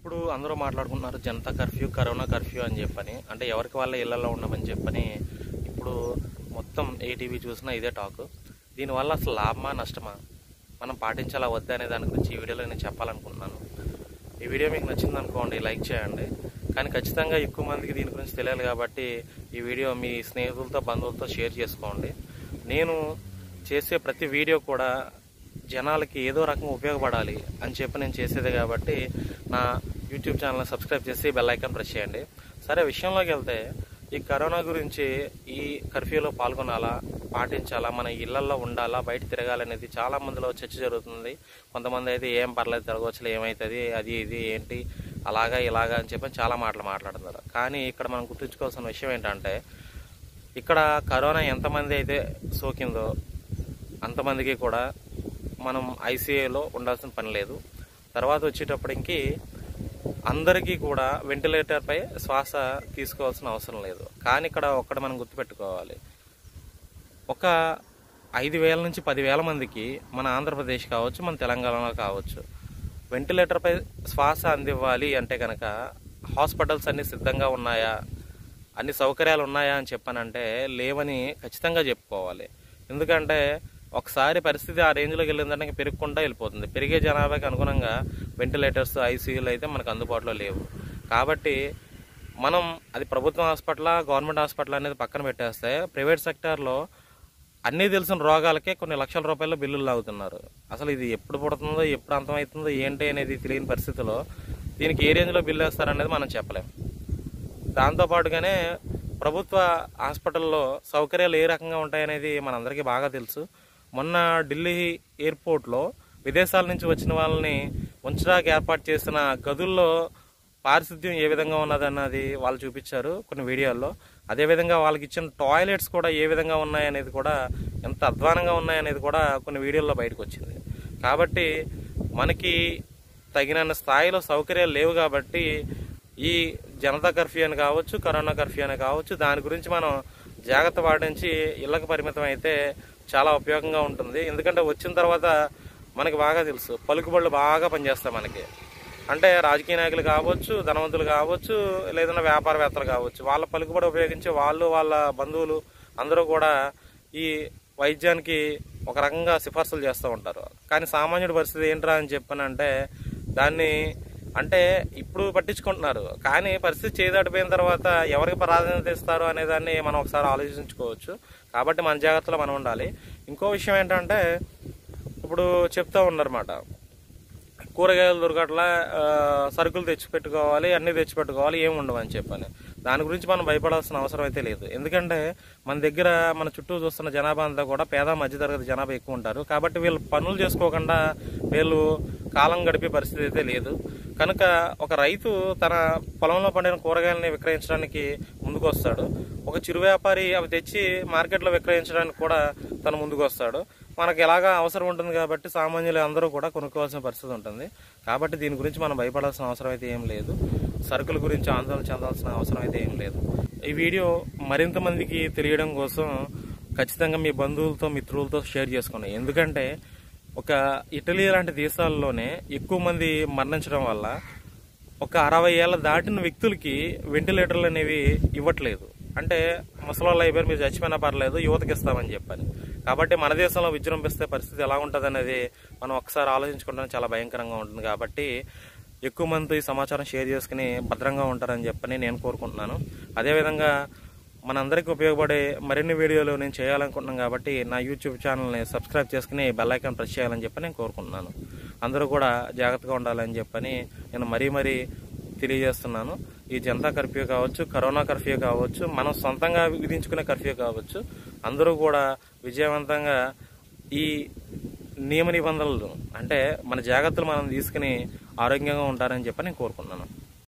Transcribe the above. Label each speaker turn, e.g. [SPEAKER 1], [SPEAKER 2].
[SPEAKER 1] ఇప్పుడు అందరూ మాట్లాడుకుంటున్నారు జనతా కర్ఫ్యూ కరోనా కర్ఫ్యూ అని చెప్పని అంటే ఎవరికి వాళ్ళ ఇళ్లలో ఉండమని చెప్పని ఇప్పుడు మొత్తం ఏ టీవీ చూసినా ఇదే టాక్ దీనివల్ల అసలు లాభమా నష్టమా మనం పాటించాలా వద్దా అనే దాని గురించి ఈ వీడియోలో నేను చెప్పాలనుకుంటున్నాను ఈ వీడియో మీకు నచ్చింది అనుకోండి లైక్ చేయండి కానీ ఖచ్చితంగా ఎక్కువ మందికి దీని గురించి తెలియాలి కాబట్టి ఈ వీడియో మీ స్నేహితులతో బంధువులతో షేర్ చేసుకోండి నేను చేసే ప్రతి వీడియో కూడా జనాలకి ఏదో రకంగా ఉపయోగపడాలి అని చెప్పి నేను చేసేది కాబట్టి నా యూట్యూబ్ ఛానల్ సబ్స్క్రైబ్ చేసి బెల్ ఐకాన్ ప్రెస్ చేయండి సరే విషయంలోకి వెళ్తే ఈ కరోనా గురించి ఈ కర్ఫ్యూలో పాల్గొనాలా పాటించాలా మన ఇళ్లలో ఉండాలా బయట తిరగాలనేది చాలా మందిలో చర్చ జరుగుతుంది కొంతమంది అయితే ఏం పర్లేదు తిరగవచ్చులే ఏమవుతుంది అది ఇది ఏంటి అలాగా ఇలాగా అని చెప్పి చాలా మాటలు మాట్లాడుతున్నారు కానీ ఇక్కడ మనం గుర్తుంచుకోవాల్సిన విషయం ఏంటంటే ఇక్కడ కరోనా ఎంతమంది అయితే సోకిందో అంతమందికి కూడా మనం ఐసీఏలో ఉండాల్సిన పని లేదు తర్వాత వచ్చేటప్పటికి అందరికీ కూడా వెంటిలేటర్పై శ్వాస తీసుకోవాల్సిన అవసరం లేదు కానీ ఇక్కడ ఒక్కడ మనం గుర్తుపెట్టుకోవాలి ఒక ఐదు వేల నుంచి పదివేల మందికి మన ఆంధ్రప్రదేశ్ కావచ్చు మన తెలంగాణలో కావచ్చు వెంటిలేటర్పై శ్వాస అందివ్వాలి అంటే కనుక హాస్పిటల్స్ అన్ని సిద్ధంగా ఉన్నాయా అన్ని సౌకర్యాలు ఉన్నాయా అని చెప్పానంటే లేవని ఖచ్చితంగా చెప్పుకోవాలి ఎందుకంటే ఒకసారి పరిస్థితి ఆ రేంజ్లోకి వెళ్ళిందంటే ఇంకా పెరుగుకుంటా వెళ్ళిపోతుంది పెరిగే జనాభాకి అనుగుణంగా వెంటిలేటర్స్ ఐసీయూలు అయితే మనకు అందుబాటులో లేవు కాబట్టి మనం అది ప్రభుత్వ హాస్పిటల్ గవర్నమెంట్ హాస్పిటల్ అనేది పక్కన పెట్టేస్తే ప్రైవేట్ సెక్టార్లో అన్నీ తెలిసిన రోగాలకే కొన్ని లక్షల రూపాయల బిల్లులు లాగుతున్నారు అసలు ఇది ఎప్పుడు పుడుతుందో ఎప్పుడు అంతమవుతుందో ఏంటి అనేది తెలియని పరిస్థితిలో దీనికి ఏ రేంజ్లో బిల్లు వేస్తారనేది మనం చెప్పలేం దాంతోపాటుగానే ప్రభుత్వ హాస్పిటల్లో సౌకర్యాలు ఏ రకంగా ఉంటాయనేది మనందరికీ బాగా తెలుసు మొన్న ఢిల్లీ ఎయిర్పోర్ట్లో విదేశాల నుంచి వచ్చిన వాళ్ళని ఉంచడానికి ఏర్పాటు చేసిన గదుల్లో పారిశుద్ధ్యం ఏ విధంగా ఉన్నదన్నది వాళ్ళు చూపించారు కొన్ని వీడియోల్లో అదేవిధంగా వాళ్ళకి ఇచ్చిన టాయిలెట్స్ కూడా ఏ విధంగా ఉన్నాయనేది కూడా ఎంత అధ్వానంగా ఉన్నాయనేది కూడా కొన్ని వీడియోల్లో బయటకు వచ్చింది కాబట్టి మనకి తగినన్న స్థాయిలో సౌకర్యాలు లేవు కాబట్టి ఈ జనతా కర్ఫ్యూ అని కావచ్చు కరోనా కర్ఫ్యూ అని కావచ్చు దాని గురించి మనం జాగ్రత్త పాటించి ఇళ్ళకి పరిమితం అయితే చాలా ఉపయోగంగా ఉంటుంది ఎందుకంటే వచ్చిన తర్వాత మనకి బాగా తెలుసు పలుకుబడులు బాగా పనిచేస్తాయి మనకి అంటే రాజకీయ నాయకులు కావచ్చు ధనవంతులు కావచ్చు లేదన్నా వ్యాపారవేత్తలు కావచ్చు వాళ్ళ పలుకుబడి ఉపయోగించి వాళ్ళు వాళ్ళ బంధువులు అందరూ కూడా ఈ వైద్యానికి ఒక రకంగా సిఫార్సులు చేస్తూ ఉంటారు కానీ సామాన్యుడి పరిస్థితి ఏంట్రా అని చెప్పానంటే దాన్ని అంటే ఇప్పుడు పట్టించుకుంటున్నారు కానీ పరిస్థితి చేదాటిపోయిన తర్వాత ఎవరికి ప్రాధాన్యత ఇస్తారు అనే దాన్ని మనం ఒకసారి ఆలోచించుకోవచ్చు కాబట్టి మన జాగ్రత్తలో మనం ఉండాలి ఇంకో విషయం ఏంటంటే ఇప్పుడు చెప్తా ఉన్నారన్నమాట కూరగాయలు దొరకట్లా ఆ, సరుకులు తెచ్చిపెట్టుకోవాలి అన్నీ తెచ్చిపెట్టుకోవాలి ఏమి ఉండవు అని చెప్పని దాని గురించి మనం భయపడాల్సిన అవసరం అయితే లేదు ఎందుకంటే మన దగ్గర మన చుట్టూ చూస్తున్న జనాభా అంతా కూడా పేద మధ్యతరగతి జనాభా ఎక్కువ ఉంటారు కాబట్టి వీళ్ళు పనులు చేసుకోకుండా వీళ్ళు కాలం గడిపే పరిస్థితి అయితే లేదు కనుక ఒక రైతు తన పొలంలో పండిన కూరగాయలని విక్రయించడానికి ముందుకు వస్తాడు ఒక చిరు వ్యాపారి అవి తెచ్చి మార్కెట్లో విక్రయించడానికి కూడా తను ముందుకు వస్తాడు మనకి ఎలాగా అవసరం ఉంటుంది కాబట్టి సామాన్యులు అందరూ కూడా కొనుక్కోవాల్సిన పరిస్థితి ఉంటుంది కాబట్టి దీని గురించి మనం భయపడాల్సిన అవసరం అయితే ఏం లేదు సరుకుల గురించి ఆందోళన చెందాల్సిన అవసరం అయితే ఏం లేదు ఈ వీడియో మరింత మందికి తెలియడం కోసం ఖచ్చితంగా మీ బంధువులతో మిత్రులతో షేర్ చేసుకోండి ఎందుకంటే ఒక ఇటలీ లాంటి దేశాల్లోనే ఎక్కువ మంది మరణించడం వల్ల ఒక అరవై ఏళ్ళ దాటిన వ్యక్తులకి వెంటిలేటర్లు అనేవి ఇవ్వట్లేదు అంటే ముసలాళ్ళు అయిపోయారు మీరు చచ్చిపోయినా పర్లేదు యువతకి ఇస్తామని చెప్పని కాబట్టి మన దేశంలో విజృంభిస్తే పరిస్థితి ఎలా ఉంటుంది అనేది మనం ఒకసారి ఆలోచించుకుంటే చాలా భయంకరంగా ఉంటుంది కాబట్టి ఎక్కువ మంది ఈ సమాచారం షేర్ చేసుకుని భద్రంగా ఉంటారని చెప్పని నేను కోరుకుంటున్నాను అదేవిధంగా మనందరికీ ఉపయోగపడే మరిన్ని వీడియోలు నేను చేయాలనుకుంటున్నాను కాబట్టి నా యూట్యూబ్ ఛానల్ని సబ్స్క్రైబ్ చేసుకుని బెల్ ఐకాన్ ప్రెస్ చేయాలని చెప్పి నేను కోరుకుంటున్నాను అందరూ కూడా జాగ్రత్తగా ఉండాలని చెప్పని నేను మరీ మరీ తెలియజేస్తున్నాను ఈ జనతా కర్ఫ్యూ కావచ్చు కరోనా కర్ఫ్యూ కావచ్చు మనం సొంతంగా విధించుకునే కర్ఫ్యూ కావచ్చు అందరూ కూడా విజయవంతంగా ఈ నియమ నిబంధనలు అంటే మన జాగ్రత్తలు మనం తీసుకుని ఆరోగ్యంగా ఉంటారని చెప్పి నేను కోరుకుంటున్నాను